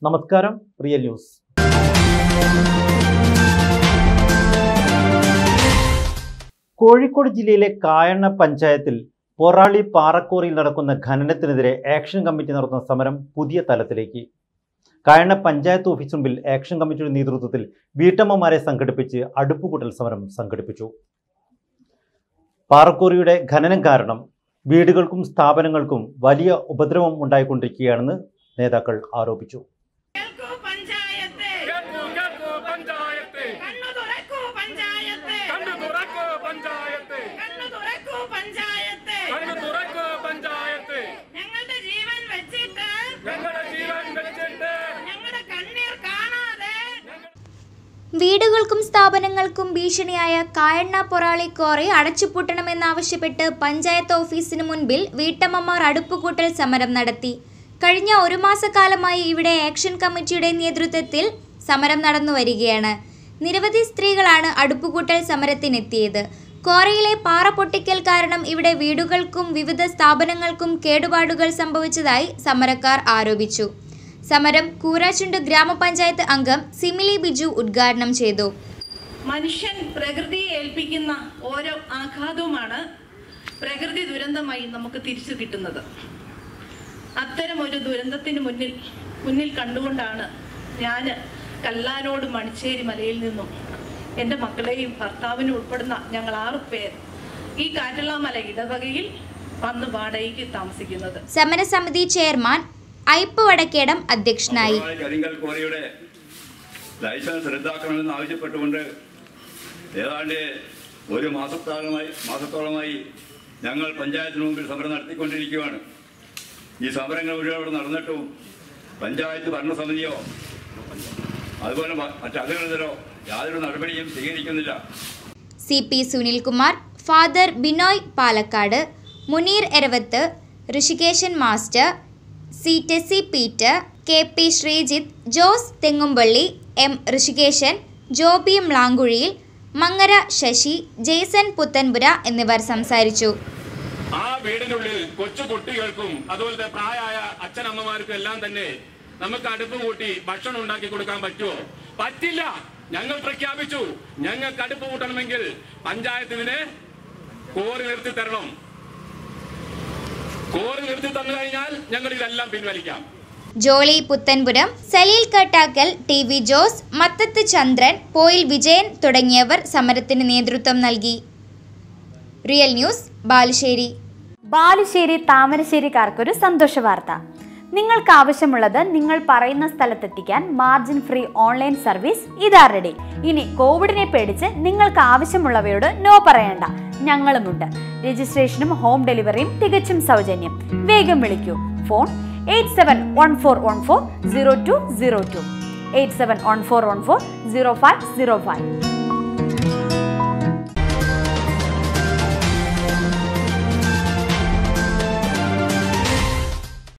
നമസ്കാരം real news Kozhikode ജില്ലയിലെ കായണ്ണ പഞ്ചായത്തിൽ പൊറാളി പാറക്കോറിയിൽ നടക്കുന്ന ഖനനത്തിനെതിരെ ആക്ഷൻ കമ്മിറ്റി നടത്തുന്ന സമരം പുതിയ തലത്തിലേക്ക് കായണ്ണ പഞ്ചായത്ത് ഓഫീസ് മുമ്പിൽ ആക്ഷൻ കമ്മിറ്റിയുടെ നേതൃത്വത്തിൽ വീട്ടമ്മമാരെ സംഘടിപ്പിച്ച് അടുപ്പുകൂട്ടൽ സമരം സംഘടിപ്പിച്ചു പാറക്കോറിയുടെ ഖനനം കാരണം വീടുകൾക്കും സ്ഥാപനങ്ങൾക്കും വലിയ ഉപദ്രവം ഉണ്ടായിക്കൊണ്ടിരിക്കുകയാണെന്ന് നേതാക്കൾ ആരോപിച്ചു കേൾക്കൂ പഞ്ചായത്തെ കേൾക്കൂ കേൾക്കൂ പഞ്ചായത്ത് കണ്ണു തുറക്കൂ പഞ്ചായത്തെ കണ്ണു തുറക്കൂ പഞ്ചായത്ത് കണ്ണു തുറക്കൂ പഞ്ചായത്തെ കണ്ണു തുറക്കൂ പഞ്ചായത്ത് ഞങ്ങളുടെ ജീവൻ വെച്ചിട്ട് ഞങ്ങളുടെ ജീവൻ വെച്ചിട്ട് ഞങ്ങളുടെ കണ്ണീർ കാണാതെ വീടുകൾക്കും സ്ഥാപനങ്ങൾക്കും ഭീഷണിയായ കായണ്ണ പൊറാളി ക്വാറി അടച്ചുപൂട്ടണമെന്നാവശ്യപ്പെട്ട് പഞ്ചായത്ത് ഓഫീസിന് മുൻപിൽ വീട്ടമ്മമാർ അടുപ്പുകൂട്ടൽ സമരം നടത്തി കഴിഞ്ഞ ഒരു മാസക്കാലമായി ഇവിടെ ആക്ഷൻ കമ്മിറ്റിയുടെ നേതൃത്വത്തിൽ സമരം നടന്നു വരികയാണ് നിരവധി സ്ത്രീകളാണ് അടുപ്പുകൂട്ടൽ സമരത്തിനെത്തിയത് ക്വാറിയിലെ പാറ പൊട്ടിക്കൽ കാരണം ഇവിടെ വീടുകൾക്കും വിവിധ സ്ഥാപനങ്ങൾക്കും കേടുപാടുകൾ സംഭവിച്ചതായി സമരക്കാർ ആരോപിച്ചു സമരം കൂരാച്ചുണ്ട് ഗ്രാമപഞ്ചായത്ത് അംഗം സിമിലി ബിജു ഉദ്ഘാടനം ചെയ്തു മനുഷ്യൻ പ്രകൃതിയെ ഏൽപ്പിക്കുന്ന ഓരോ ആഘാതവുമാണ് പ്രകൃതി ദുരന്തമായി നമുക്ക് തിരിച്ചു കിട്ടുന്നത് അത്തരം ഒരു ദുരന്തത്തിന് മുന്നിൽ മുന്നിൽ കണ്ടുകൊണ്ടാണ് ഞാൻ കല്ലാനോട് മണിച്ചേരി മലയിൽ നിന്നും എൻ്റെ മക്കളെയും ഭർത്താവിനും ഉൾപ്പെടുന്ന ഞങ്ങൾ ആറു പേർ ഈ കാറ്റുള്ളമല ഇടവകയിൽ വന്ന് വാടകയ്ക്ക് താമസിക്കുന്നത് സമരസമിതി ചെയർമാൻ ഐപ്പ് വടക്കേടം അധ്യക്ഷനായി അപൂർവമായി കരിങ്കൽ ക്വാറിയുടെ ലൈസൻസ് റദ്ദാക്കണമെന്ന് ആവശ്യപ്പെട്ടുകൊണ്ട് ഏതാണ്ട് ഒരു മാസത്തോളമായി മാസത്തോളമായി ഞങ്ങൾ പഞ്ചായത്തിന് മുമ്പിൽ സമരം നടത്തിക്കൊണ്ടിരിക്കുകയാണ് ഈ സമരങ്ങൾ മുഴുവൻ ഇവിടെ നടന്നിട്ടും പഞ്ചായത്ത് ഭരണസമിതിയോ അതുപോലെ മ- മറ്റ് അധികൃതരോ യാതൊരു നടപടിയും സ്വീകരിക്കുന്നില്ല C P Sunilkumar father Binoy Palakkad Muneer Eravath Rishikeshan master C Tessy Peter K P Sreejith Jose Thengumpally M Rishikeshan Joby Mlankuzhiyil Mangara Sasi Jaison Puthanpura എന്നിവർ സംസാരിച്ചു ആ വീടിനുള്ളിൽ കൊച്ചു കുട്ടികൾക്കും അതുപോലത്തെ പ്രായമായ അച്ഛനമ്മമാർക്കും എല്ലാം തന്നെ നമുക്ക് അടുപ്പ് കൂട്ടി ഭക്ഷണം ഉണ്ടാക്കി കൊടുക്കാൻ പറ്റുമോ പറ്റില്ല ഞങ്ങൾ പ്രഖ്യാപിച്ചു ഞങ്ങൾക്ക് അടുപ്പ് കൂട്ടണമെങ്കിൽ പഞ്ചായത്തിന് കോറി നിർത്തി തരണം കോറി നിർത്തി തന്നു കഴിഞ്ഞാൽ ഞങ്ങൾ ഇതെല്ലാം പിൻവലിക്കാം Jolly Puthanpuram Saleel Kattakkal T V Jose Mathathu Chandran Poyil Vijayan തുടങ്ങിയവർ സമരത്തിന് നേതൃത്വം നൽകി റിയൽ ന്യൂസ് ബാലുശ്ശേരി ബാലുശ്ശേരി താമരശ്ശേരിക്കാർക്കൊരു സന്തോഷ വാർത്ത നിങ്ങൾക്ക് ആവശ്യമുള്ളത് നിങ്ങൾ പറയുന്ന സ്ഥലത്തെത്തിക്കാൻ മാർജിൻ ഫ്രീ ഓൺലൈൻ സർവീസ് ഇതാ റെഡി ഇനി കോവിഡിനെ പേടിച്ച് നിങ്ങൾക്ക് ആവശ്യമുള്ളവയോട് നോ പറയണ്ട ഞങ്ങളുമുണ്ട് രജിസ്ട്രേഷനും ഹോം ഡെലിവറിയും തികച്ചും സൗജന്യം വേഗം വിളിക്കൂ phone eight seven one four one four zero two zero two eight seven one four one four zero five zero five